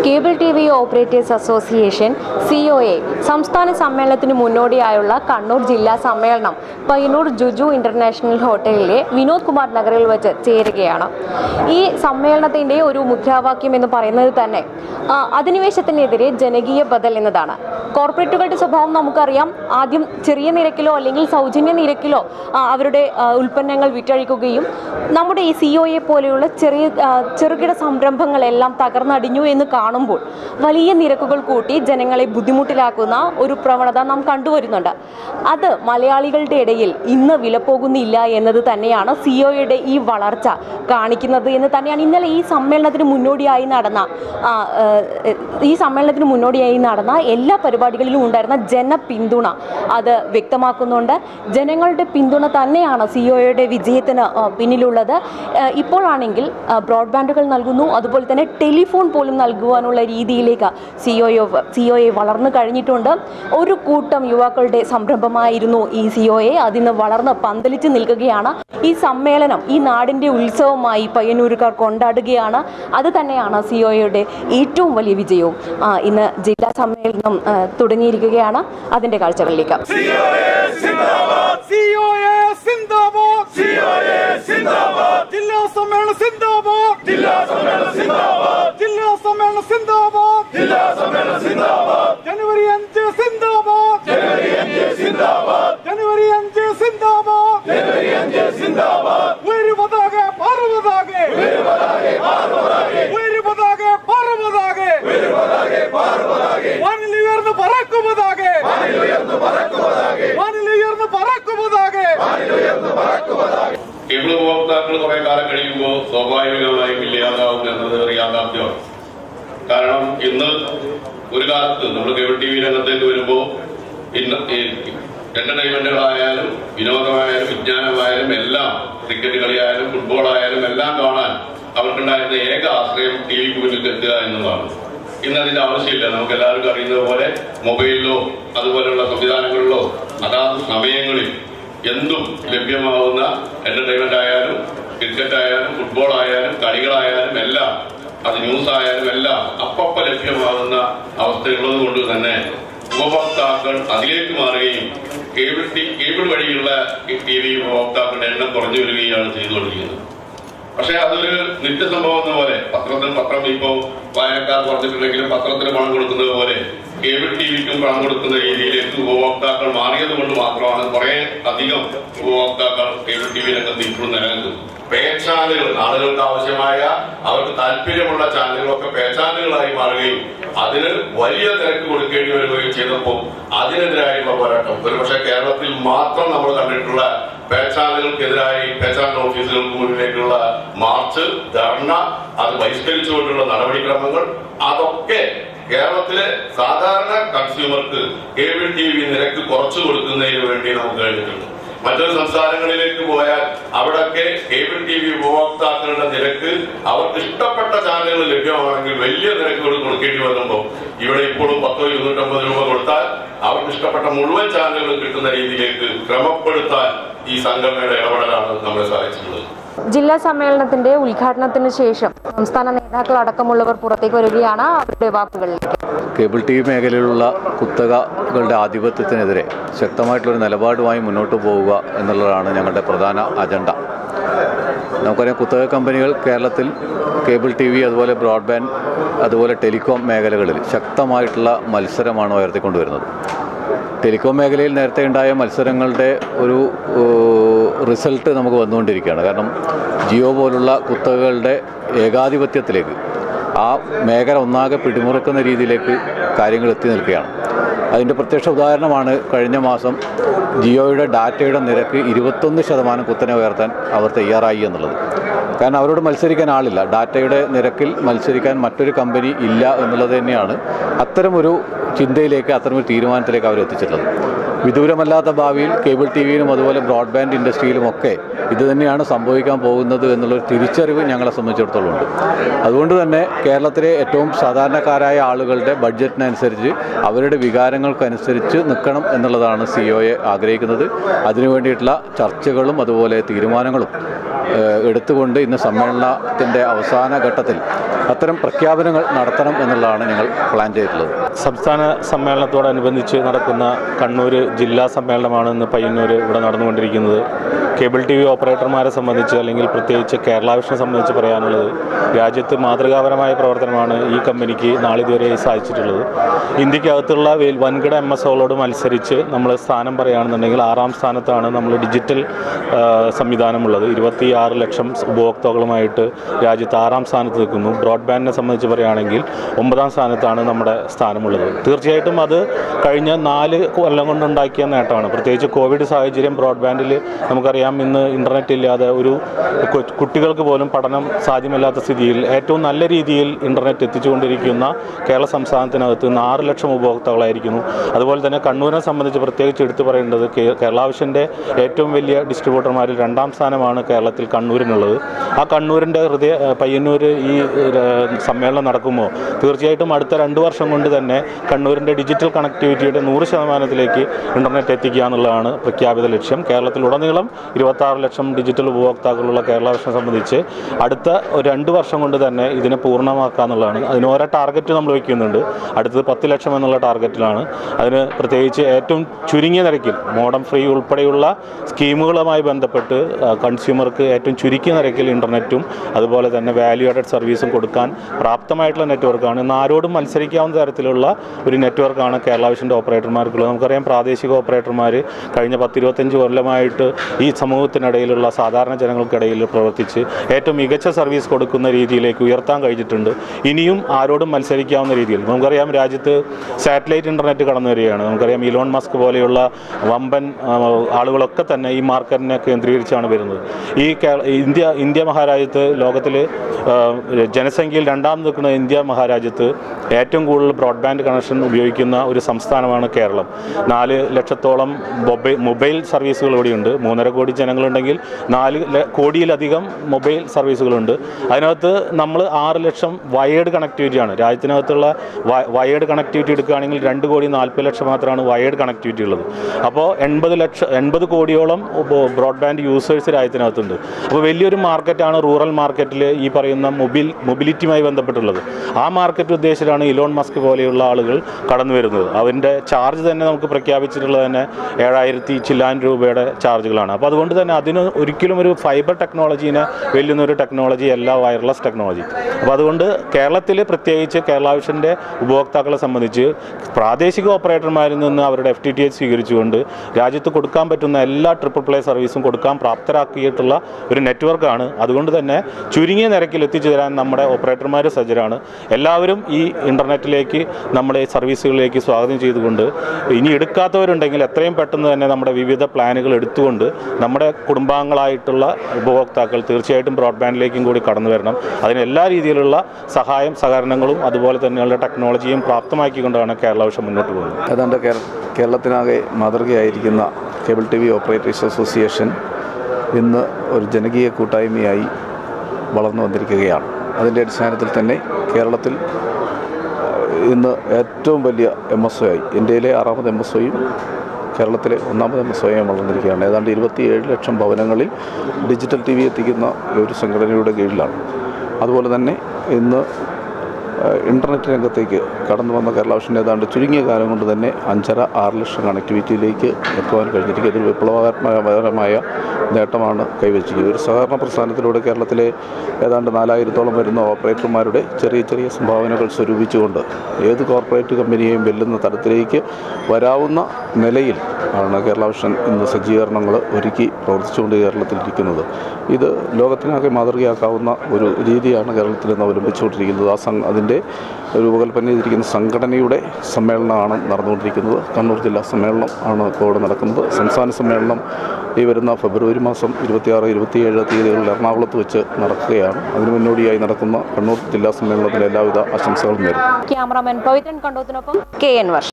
cable T V operators association C O A സംസ്ഥാന സമ്മേളനത്തിന് മുന്നോടിയായുള്ള കണ്ണൂർ ജില്ലാ സമ്മേളനം പയ്യന്നൂർ ജുജു ഇന്റർനാഷണൽ ഹോട്ടലിലെ വിനോദ് കുമാർ നഗറിൽ വെച്ച് ചേരുകയാണ് ഈ സമ്മേളനത്തിൻ്റെ ഒരു മുദ്രാവാക്യം എന്ന് പറയുന്നത് തന്നെ ആ, അധിനിവേശത്തിനെതിരെ ജനകീയ ബദൽ എന്നതാണ് കോർപ്പറേറ്റുകളുടെ സ്വഭാവം നമുക്കറിയാം ആദ്യം ചെറിയ നിരക്കിലോ അല്ലെങ്കിൽ സൗജന്യ നിരക്കിലോ ആ, അവരുടെ ആ, ഉൽപ്പന്നങ്ങൾ വിറ്റഴിക്കുകയും നമ്മുടെ ഈ സി ഒ എ പോലെയുള്ള ചെറിയ ആ, ചെറുകിട സംരംഭങ്ങളെല്ലാം തകർന്നടിഞ്ഞു എന്ന് കാണുമ്പോൾ വലിയ നിരക്കുകൾ കൂട്ടി ജനങ്ങളെ ബുദ്ധിമുട്ടിലാക്കുന്ന ഒരു പ്രവണത നാം കണ്ടുവരുന്നുണ്ട് അത് മലയാളികളുടെ ഇടയിൽ ഇന്ന് വിലപ്പോകുന്നില്ല എന്നത് തന്നെയാണ് സി ഒയുടെ ഈ വളർച്ച കാണിക്കുന്നത് എന്ന് തന്നെയാണ് ഇന്നലെ ഈ സമ്മേളനത്തിന് മുന്നോടിയായി നടന്ന ആ, ആ, ഈ സമ്മേളനത്തിന് മുന്നോടിയായി നടന്ന എല്ലാ പരിപാടികളിലും ഉണ്ടായിരുന്ന ജനപിന്തുണ അത് വ്യക്തമാക്കുന്നുണ്ട് ജനങ്ങളുടെ പിന്തുണ തന്നെയാണ് സി ഒയുടെ വിജയത്തിന് ആ, പിന്നിലുള്ളത് ആ, ഇപ്പോഴാണെങ്കിൽ ആ, ബ്രോഡ്ബാൻഡുകൾ നൽകുന്നു അതുപോലെ തന്നെ ടെലിഫോൺ പോലും നൽകുവാനുള്ള രീതിയിലേക്ക് C O C O A വളർന്നു കഴിഞ്ഞിട്ടുണ്ട് ഒരു കൂട്ടം യുവാക്കളുടെ സംരംഭമായിരുന്നു ഈ സി ഒ എ അതിന് വളർന്ന് പന്തലിച്ച് നിൽക്കുകയാണ് ഈ സമ്മേളനം ഈ നാടിൻ്റെ ഉത്സവമായി പയ്യന്നൂരുകാർ കൊണ്ടാടുകയാണ് അത് തന്നെയാണ് സി ഒയുടെ ഏറ്റവും വലിയ വിജയവും ആ, ഇന്ന് ജില്ലാ സമ്മേളനം ആ, തുടങ്ങിയിരിക്കുകയാണ് അതിൻ്റെ കാഴ്ചകളിലേക്ക് സിഒഎ സിന്ദാബാദ് സിഒഎ സിന്ദാബാദ് ജില്ലാ സമ്മേളന സിന്ദാബാദ് ജില്ലാ സമ്മേളന സിന്ദാബാദ് ജില്ലാ സമ്മേളന സിന്ദാബാദ് ജില്ലാ സമ്മേളന സിന്ദാബാദ് ജനുവരി 5 സിന്ദാബാദ് ജനുവരി 5 സിന്ദാബാദ് ജനുവരി 5 സിന്ദാബാദ് ജനുവരി 5 സിന്ദാബാദ് ഒരു പതാക പാർവതാകെ ഒരു പതാക പാർവതാകെ ഒരു പതാക പാർവതാകെ ഒരു പതാക പാർവതാകെ വാനിലുയർന്ന് പറക്കുമതാകെ വാനിലുയർന്ന് പറക്കുമതാകെ വാനിലുയർന്ന് പറക്കുമതാകെ കേബിൾ ഉപഭോക്താക്കൾ കുറെ കാലം കഴിയുമ്പോൾ സ്വാഭാവികമായും ഇല്ലാതാവും എന്നത് ഒരു യാഥാർത്ഥ്യമാണ് കാരണം ഇന്ന് ഒരു കാലത്ത് നമ്മൾ കേബിൾ ടി വി രംഗത്തേക്ക് വരുമ്പോൾ ഇന്ന് ഈ എന്റർടൈൻമെന്റുകളായാലും വിനോദമായാലും വിജ്ഞാനമായാലും എല്ലാം ക്രിക്കറ്റ് കളിയായാലും ഫുട്ബോൾ ആയാലും എല്ലാം കാണാൻ അവർക്കുണ്ടായിരുന്ന ഏക ആശ്രയം ടി വിക്ക് മുന്നിൽ എത്തുക എന്നതാണ് ഇന്ന് അതിന്റെ ആവശ്യമില്ല നമുക്ക് എല്ലാവർക്കും അറിയുന്നത് പോലെ മൊബൈലിലോ അതുപോലെയുള്ള സംവിധാനങ്ങളിലോ അതാത് സമയങ്ങളിൽ എന്തും ലഭ്യമാവുന്ന എന്റർടൈൻമെന്റ് ആയാലും ക്രിക്കറ്റ് ആയാലും ഫുട്ബോൾ ആയാലും കളികളായാലും എല്ലാം അത് ന്യൂസ് ആയാലും എല്ലാം അപ്പപ്പ ലഭ്യമാകുന്ന അവസ്ഥയുള്ളത് കൊണ്ട് തന്നെ ഉപഭോക്താക്കൾ അതിലേക്ക് മാറുകയും കേബിൾ ടി- കേബിൾ വഴിയുള്ള ടി വി ഉപഭോക്താക്കളുടെ എണ്ണം കുറഞ്ഞു വരികയാണ് ചെയ്തുകൊണ്ടിരിക്കുന്നത് പക്ഷെ അതൊരു നിത്യസംഭവം എന്ന പോലെ പത്രത്തിൽ പത്രം ഇപ്പോ വായനക്കാർ കുറഞ്ഞിട്ടുണ്ടെങ്കിലും പത്രത്തിന് പണം കൊടുക്കുന്നത് പോലെ കേബിൾ ടി വിക്കും പണം കൊടുക്കുന്ന രീതിയിലേക്ക് ഉപഭോക്താക്കൾ മാറിയത് കൊണ്ട് മാത്രമാണ് കുറെ അധികം ഉപഭോക്താക്കൾ കേബിൾ ടി വി രംഗത്ത് ഇപ്പോഴും നിലനിൽക്കുന്നത് പേ ചാനലുകൾ ആളുകൾക്ക് ആവശ്യമായ അവർക്ക് താല്പര്യമുള്ള ചാനലുകളൊക്കെ പേ ചാനലുകളായി മാറുകയും അതിന് വലിയ നിരക്ക് കൊടുക്കേണ്ടി വരികയും ചെയ്തപ്പോൾ അതിനെതിരായിട്ടുള്ള പോരാട്ടം ഒരുപക്ഷെ കേരളത്തിൽ മാത്രം നമ്മൾ കണ്ടിട്ടുള്ള പേ ചാനലുകൾക്കെതിരായി പേ ചാനൽ ഓഫീസുകൾക്ക് മുന്നിലേക്കുള്ള മാർച്ച് ധർണ അത് ബഹിഷ്കരിച്ചുകൊണ്ടുള്ള നടപടിക്രമങ്ങൾ അതൊക്കെ കേരളത്തിലെ സാധാരണ കൺസ്യൂമർക്ക് കേബിൾ ടി വി നിരക്ക് കുറച്ചു കൊടുക്കുന്നതിന് വേണ്ടി നമുക്ക് കഴിഞ്ഞിട്ടുണ്ട് മറ്റൊരു സംസ്ഥാനങ്ങളിലേക്ക് പോയാൽ അവിടൊക്കെ കേബിൾ ടി വി ഉപഭോക്താക്കളുടെ നിരക്ക് അവർക്ക് ഇഷ്ടപ്പെട്ട ചാനലുകൾ ലഭ്യമാണെങ്കിൽ വലിയ നിരക്കുകൾ കൊടുക്കേണ്ടി വരുമ്പോൾ ഇവിടെ ഇപ്പോഴും പത്തോ ഇരുന്നൂറ്റമ്പത് രൂപ കൊടുത്താൽ അവർക്ക് ഇഷ്ടപ്പെട്ട മുഴുവൻ ചാനലുകൾ കിട്ടുന്ന രീതിയിലേക്ക് ക്രമപ്പെടുത്താൻ ഈ സംഘടനയുടെ ഇടപെടലാണ് നമ്മളെ സഹായിച്ചിട്ടുള്ളത് ജില്ലാ സമ്മേളനത്തിന്റെ ഉദ്ഘാടനത്തിന് ശേഷം സംസ്ഥാന നേതാക്കൾ അടക്കമുള്ളവർ പുറത്തേക്ക് വരികയാണ് അവരുടെ വാക്കുകളിലേക്ക് കേബിൾ ടി വി മേഖലയിലുള്ള കുത്തകകളുടെ ആധിപത്യത്തിനെതിരെ ശക്തമായിട്ടുള്ളൊരു നിലപാടുമായി മുന്നോട്ട് പോവുക എന്നുള്ളതാണ് ഞങ്ങളുടെ പ്രധാന അജണ്ട നമുക്കറിയാം കുത്തക കമ്പനികൾ കേരളത്തിൽ കേബിൾ ടി വി അതുപോലെ ബ്രോഡ്ബാൻഡ് അതുപോലെ ടെലികോം മേഖലകളിൽ ശക്തമായിട്ടുള്ള മത്സരമാണ് ഉയർത്തിക്കൊണ്ടുവരുന്നത് ടെലികോം മേഖലയിൽ നേരത്തെ ഉണ്ടായ മത്സരങ്ങളുടെ ഒരു ഏഹ്, റിസൾട്ട് നമുക്ക് വന്നുകൊണ്ടിരിക്കുകയാണ് കാരണം ജിയോ പോലുള്ള കുത്തകകളുടെ ഏകാധിപത്യത്തിലേക്ക് ആ മേഖല ഒന്നാകെ പിടിമുറുക്കുന്ന രീതിയിലേക്ക് കാര്യങ്ങൾ എത്തി നിൽക്കുകയാണ് അതിൻ്റെ പ്രത്യക്ഷ ഉദാഹരണമാണ് കഴിഞ്ഞ മാസം ജിയോയുടെ ഡാറ്റയുടെ നിരക്ക് ഇരുപത്തൊന്ന് ശതമാനം കുത്തനെ ഉയർത്താൻ അവർ തയ്യാറായി എന്നുള്ളത് കാരണം അവരോട് മത്സരിക്കാൻ ആളില്ല ഡാറ്റയുടെ നിരക്കിൽ മത്സരിക്കാൻ മറ്റൊരു കമ്പനി ഇല്ല എന്നുള്ളത് തന്നെയാണ് അത്തരമൊരു ചിന്തയിലേക്ക് അത്തരമൊരു തീരുമാനത്തിലേക്ക് അവർ എത്തിച്ചിട്ടുള്ളത് വിദൂരമല്ലാത്ത ഭാവിയിൽ കേബിൾ ടി വിയിലും അതുപോലെ ബ്രോഡ്ബാൻഡ് ഇൻഡസ്ട്രിയിലുമൊക്കെ ഇത് തന്നെയാണ് സംഭവിക്കാൻ പോകുന്നത് എന്നുള്ളൊരു തിരിച്ചറിവ് ഞങ്ങളെ സംബന്ധിച്ചിടത്തോളം ഉണ്ട് അതുകൊണ്ട് തന്നെ കേരളത്തിലെ ഏറ്റവും സാധാരണക്കാരായ ആളുകളുടെ ബഡ്ജറ്റിനനുസരിച്ച് അവരുടെ വികാരങ്ങൾക്കനുസരിച്ച് നിൽക്കണം എന്നുള്ളതാണ് സി ഒ എ ആഗ്രഹിക്കുന്നത് അതിനു വേണ്ടിയിട്ടുള്ള ചർച്ചകളും അതുപോലെ തീരുമാനങ്ങളും ഏഹ്, എടുത്തുകൊണ്ട് ഇന്ന് സമ്മേളനത്തിൻ്റെ അവസാന ഘട്ടത്തിൽ അത്തരം പ്രഖ്യാപനങ്ങൾ നടത്തണം എന്നുള്ളതാണ് ഞങ്ങൾ പ്ലാൻ ചെയ്തിട്ടുള്ളത് സംസ്ഥാന സമ്മേളനത്തോടനുബന്ധിച്ച് നടക്കുന്ന കണ്ണൂർ ജില്ലാ സമ്മേളനമാണ് ഇന്ന് പയ്യന്നൂർ ഇവിടെ നടന്നുകൊണ്ടിരിക്കുന്നത് കേബിൾ ടി വി ഓപ്പറേറ്റർമാരെ സംബന്ധിച്ച് അല്ലെങ്കിൽ പ്രത്യേകിച്ച് കേരള വിഷനെ സംബന്ധിച്ച് പറയാനുള്ളത് രാജ്യത്ത് മാതൃകാപരമായ പ്രവർത്തനമാണ് ഈ കമ്പനിക്ക് നാളിതുവരെ സാധിച്ചിട്ടുള്ളത് ഇന്ത്യക്കകത്തുള്ള വേൽ- വൻകിട എം എസ് ഒകളോട് മത്സരിച്ച് നമ്മൾ സ്ഥാനം പറയുകയാണെന്നുണ്ടെങ്കിൽ ആറാം സ്ഥാനത്താണ് നമ്മൾ ഡിജിറ്റൽ ആ, സംവിധാനമുള്ളത് ഇരുപത്തി ആറ് ലക്ഷം ഉപഭോക്താക്കളുമായിട്ട് രാജ്യത്ത് ആറാം സ്ഥാനത്ത് നിൽക്കുന്നു ബ്രോഡ്ബാൻഡിനെ സംബന്ധിച്ച് പറയുകയാണെങ്കിൽ ഒമ്പതാം സ്ഥാനത്താണ് നമ്മുടെ സ്ഥാനമുള്ളത് തീർച്ചയായിട്ടും അത് കഴിഞ്ഞ നാല് കൊല്ലം കൊണ്ടുണ്ടാക്കിയ നേട്ടമാണ് പ്രത്യേകിച്ച് കോവിഡ് സാഹചര്യം ബ്രോഡ്ബാൻഡിൽ നമുക്കറിയാം ഇന്ന് ഇൻ്റർനെറ്റ് ഇല്ലാതെ ഒരു കൊ- കുട്ടികൾക്ക് പോലും പഠനം സാധ്യമല്ലാത്ത സ്ഥിതിയിൽ ഏറ്റവും നല്ല രീതിയിൽ ഇൻ്റർനെറ്റ് എത്തിച്ചുകൊണ്ടിരിക്കുന്ന കേരള സംസ്ഥാനത്തിനകത്ത് ഇന്ന് ആറ് ലക്ഷം ഉപഭോക്താക്കളായിരിക്കുന്നു അതുപോലെ തന്നെ കണ്ണൂരിനെ സംബന്ധിച്ച് പ്രത്യേകിച്ച് എടുത്തു പറയേണ്ടത് കേ- കേരള വിഷൻ്റെ ഏറ്റവും വലിയ ഡിസ്ട്രിബ്യൂട്ടർമാരിൽ രണ്ടാം സ്ഥാനമാണ് കേരളത്തിൽ കണ്ണൂരിനുള്ളത് ആ കണ്ണൂരിൻ്റെ ഹൃദയ ഏഹ് പയ്യന്നൂർ ഈ ഏഹ് സമ്മേളനം നടക്കുമ്പോൾ തീർച്ചയായിട്ടും അടുത്ത രണ്ട് വർഷം കൊണ്ട് തന്നെ കണ്ണൂരിൻ്റെ ഡിജിറ്റൽ കണക്ടിവിറ്റിയുടെ നൂറ് ശതമാനത്തിലേക്ക് ഇൻ്റർനെറ്റ് എത്തിക്കുക എന്നുള്ളതാണ് പ്രഖ്യാപിത ലക്ഷ്യം കേരളത്തിലുടനീളം ഇരുപത്താറ് ലക്ഷം ഡിജിറ്റൽ ഉപഭോക്താക്കളുള്ള കേരള വിഷനെ സംബന്ധിച്ച് അടുത്ത ഒരു രണ്ട് വർഷം കൊണ്ട് തന്നെ ഇതിനെ പൂർണ്ണമാക്കുക എന്നുള്ളതാണ് അതിന് ഓരോ ടാർഗറ്റ് നമ്മൾ വയ്ക്കുന്നുണ്ട് അടുത്തത് പത്ത് ലക്ഷം എന്നുള്ള ടാർഗറ്റിലാണ് അതിന് പ്രത്യേകിച്ച് ഏറ്റവും ചുരുങ്ങിയ നിരക്കിൽ മോഡം ഫ്രീ ഉൾപ്പെടെയുള്ള സ്കീമുകളുമായി ബന്ധപ്പെട്ട് ആ, കൺസ്യൂമർക്ക് ഏറ്റവും ചുരുക്കിയ നിരക്കിൽ ഇൻ്റർനെറ്റും അതുപോലെ തന്നെ വാല്യൂ ആഡഡ് സർവീസും കൊടുക്കാൻ പ്രാപ്തമായിട്ടുള്ള നെറ്റ്വർക്കാണ് ഇന്ന് ആരോടും മത്സരിക്കാവുന്ന തരത്തിലുള്ള ഒരു നെറ്റ്വർക്കാണ് കേരള വിഷൻ്റെ ഓപ്പറേറ്റർമാർക്കുള്ളത് നമുക്കറിയാം പ്രാദേശിക ഓപ്പറേറ്റർമാർ കഴിഞ്ഞ പത്തിരുപത്തഞ്ച് കൊല്ലമായിട്ട് ഈ സമൂഹത്തിനിടയിലുള്ള സാധാരണ ജനങ്ങൾക്കിടയിൽ പ്രവർത്തിച്ച് ഏറ്റവും മികച്ച സർവീസ് കൊടുക്കുന്ന രീതിയിലേക്ക് ഉയർത്താൻ കഴിഞ്ഞിട്ടുണ്ട് ഇനിയും ആരോടും മത്സരിക്കാവുന്ന രീതിയിൽ നമുക്കറിയാം രാജ്യത്ത് സാറ്റലൈറ്റ് ഇൻ്റർനെറ്റ് കടന്നു വരികയാണ് നമുക്കറിയാം ഇലോൺ മസ്ക് പോലെയുള്ള വമ്പൻ ആ, ആളുകളൊക്കെ തന്നെ ഈ മാർക്കറ്റിനെ കേന്ദ്രീകരിച്ചാണ് വരുന്നത് ഈ കേ- ഇന്ത്യ ഇന്ത്യ മഹാരാജ്യത്ത് ലോകത്തിൽ ജനസംഖ്യയിൽ രണ്ടാം നിൽക്കുന്ന ഇന്ത്യ മഹാരാജ്യത്ത് ഏറ്റവും കൂടുതൽ ബ്രോഡ്ബാൻഡ് കണക്ഷൻ ഉപയോഗിക്കുന്ന ഒരു സംസ്ഥാനമാണ് കേരളം നാല് ലക്ഷത്തോളം മൊബൈൽ മൊബൈൽ സർവീസുകൾ ഇവിടെയുണ്ട് മൂന്നര കോടി ജനങ്ങളുണ്ടെങ്കിൽ നാല് ല- കോടിയിലധികം മൊബൈൽ സർവീസുകളുണ്ട് അതിനകത്ത് നമ്മൾ ആറ് ലക്ഷം വയേർഡ് കണക്ടിവിറ്റിയാണ് രാജ്യത്തിനകത്തുള്ള വയേർഡ് കണക്ടിവിറ്റി എടുക്കുകയാണെങ്കിൽ രണ്ട് കോടി നാൽപ്പത് ലക്ഷം മാത്രമാണ് വയേർഡ് കണക്ടിവിറ്റി ഉള്ളത് അപ്പോൾ എൺപത് ലക്ഷം എൺപത് കോടിയോളം ബ്രോഡ്ബാൻഡ് യൂസേഴ്സ് രാജ്യത്തിനകത്തുണ്ട് അപ്പോൾ വലിയൊരു മാർക്കറ്റാണ് റൂറൽ മാർക്കറ്റിൽ ഈ പറയുന്ന മൊബിൽ മൊബിലിറ്റിയുമായി ബന്ധപ്പെട്ടുള്ളത് ആ മാർക്കറ്റ് ഉദ്ദേശിച്ചാണ് ഇലോൺ മസ്ക് പോലെയുള്ള ആളുകൾ കടന്നു വരുന്നത് അവൻ്റെ ചാർജ് തന്നെ നമുക്ക് പ്രഖ്യാപിച്ചിട്ടുള്ളത് തന്നെ ഏഴായിരത്തി ചില്ലാൻ രൂപയുടെ ചാർജുകളാണ് അപ്പോൾ അതുകൊണ്ട് തന്നെ അതിന് ഒരിക്കലും ഒരു ഫൈബർ ടെക്നോളജീനെ വെല്ലുന്ന ഒരു ടെക്നോളജി അല്ല വയർലെസ് ടെക്നോളജി അപ്പോൾ അതുകൊണ്ട് കേരളത്തിൽ പ്രത്യേകിച്ച് കേരള വിഷൻ്റെ ഉപഭോക്താക്കളെ സംബന്ധിച്ച് പ്രാദേശിക ഓപ്പറേറ്റർമാരിൽ നിന്ന് അവരുടെ എഫ് ടി ടി എച്ച് സ്വീകരിച്ചുകൊണ്ട് രാജ്യത്ത് കൊടുക്കാൻ പറ്റുന്ന എല്ലാ ട്രിപ്പിൾ പ്ലേ സർവീസും കൊടുക്കാൻ പ്രാപ്തരാക്കിയിട്ടുള്ള ഒരു നെറ്റ്വർക്കാണ് അതുകൊണ്ട് തന്നെ ചുരുങ്ങിയ നിരക്കിൽ എത്തിച്ചു തരാൻ നമ്മുടെ ഓപ്പറേറ്റർമാർ സജ്ജരാണ് എല്ലാവരും ഈ ഇൻ്റർനെറ്റിലേക്ക് നമ്മുടെ സർവീസുകളിലേക്ക് സ്വാഗതം ചെയ്തുകൊണ്ട് ഇനി എടുക്കാത്തവരുണ്ടെങ്കിൽ എത്രയും പെട്ടെന്ന് തന്നെ നമ്മുടെ വിവിധ പ്ലാനുകൾ എടുത്തുകൊണ്ട് നമ്മുടെ കുടുംബാംഗങ്ങളായിട്ടുള്ള ഉപഭോക്താക്കൾ തീർച്ചയായിട്ടും ബ്രോഡ്ബാൻഡിലേക്കും കൂടി കടന്നു വരണം അതിന് എല്ലാ രീതിയിലുള്ള സഹായം സഹകരണങ്ങളും അതുപോലെ തന്നെയുള്ള ടെക്നോളജിയും പ്രാപ്തമാക്കിക്കൊണ്ടാണ് കേരള വിഷം മുന്നോട്ട് പോകുന്നത് ഏതാണ്ട് കേര- കേരളത്തിനാകെ മാതൃകയായിരിക്കുന്ന cable T V operators association ഇന്ന് ഒരു ജനകീയ കൂട്ടായ്മയായി വളർന്നു വന്നിരിക്കുകയാണ് അതിൻ്റെ അടിസ്ഥാനത്തിൽ തന്നെ കേരളത്തിൽ ഏഹ്, ഇന്ന് ഏറ്റവും വലിയ എം എസ് ഒ ആയി ഇന്ത്യയിലെ ആറാമത് എം എസ് ഒയും കേരളത്തിലെ ഒന്നാമത് എം എസ് ഒയും വളർന്നിരിക്കുകയാണ് ഏതാണ്ട് ഇരുപത്തിയേഴ് ലക്ഷം ഭവനങ്ങളിൽ ഡിജിറ്റൽ ടി വി എത്തിക്കുന്ന ഒരു സംഘടനയുടെ കീഴിലാണ് അതുപോലെ തന്നെ ഇന്ന് ഏഹ് ഇൻ്റർനെറ്റ് രംഗത്തേക്ക് കടന്നു വന്ന കേരള വിഷൻ ഏതാണ്ട് ചുരുങ്ങിയ കാലം കൊണ്ട് തന്നെ അഞ്ചര ആറ് ലക്ഷം കണക്ടിവിറ്റിയിലേക്ക് എത്തുവാൻ കഴിഞ്ഞിരിക്കുക ഇതൊരു വിപ്ലവകരമായ നേട്ടമാണ് കൈവച്ചിരിക്കുന്നത് ഒരു സഹകരണ പ്രസ്ഥാനത്തിലൂടെ കേരളത്തിലെ ഏതാണ്ട് നാലായിരത്തോളം വരുന്ന ഓപ്പറേറ്റർമാരുടെ ചെറിയ ചെറിയ സംഭാവനകൾ സ്വരൂപിച്ചുകൊണ്ട് ഏത് കോർപ്പറേറ്റ് കമ്പനിയെയും വെല്ലുന്ന തരത്തിലേക്ക് വരാവുന്ന നിലയിൽ ആണ് കേരള വിഷൻ ഇന്ന് സജ്ജീകരണങ്ങൾ ഒരുക്കി പ്രവർത്തിച്ചുകൊണ്ട് കേരളത്തിലിരിക്കുന്നത് ഇത് ലോകത്തിനാകെ മാതൃകയാക്കാവുന്ന ഒരു രീതിയാണ് കേരളത്തിൽ ഇന്ന് അവലംബിച്ചുകൊണ്ടിരിക്കുന്നത് ആ സം അതിൻ്റെ രൂപകൽപ്പന ചെയ്തിരിക്കുന്ന സംഘടനയുടെ സമ്മേളനമാണ് നടന്നുകൊണ്ടിരിക്കുന്നത് കണ്ണൂർ ജില്ലാ സമ്മേളനം ആണ് ഇപ്പോൾ ഇവിടെ നടക്കുന്നത് സംസ്ഥാന സമ്മേളനം ഈ വരുന്ന ഫെബ്രുവരി മാസം ഇരുപത്തിയാറ് ഇരുപത്തിയേഴ് തീയതികളിൽ എറണാകുളത്ത് വെച്ച് നടക്കുകയാണ് അതിനു മുന്നോടിയായി നടക്കുന്ന കണ്ണൂർ ജില്ലാ സമ്മേളനത്തിലെ എല്ലാവിധ ആശംസകളും നേരും ക്യാമറാമാൻ പവിത്രൻ കണ്ടോത്തിനൊപ്പം കെ എൻ വർഷ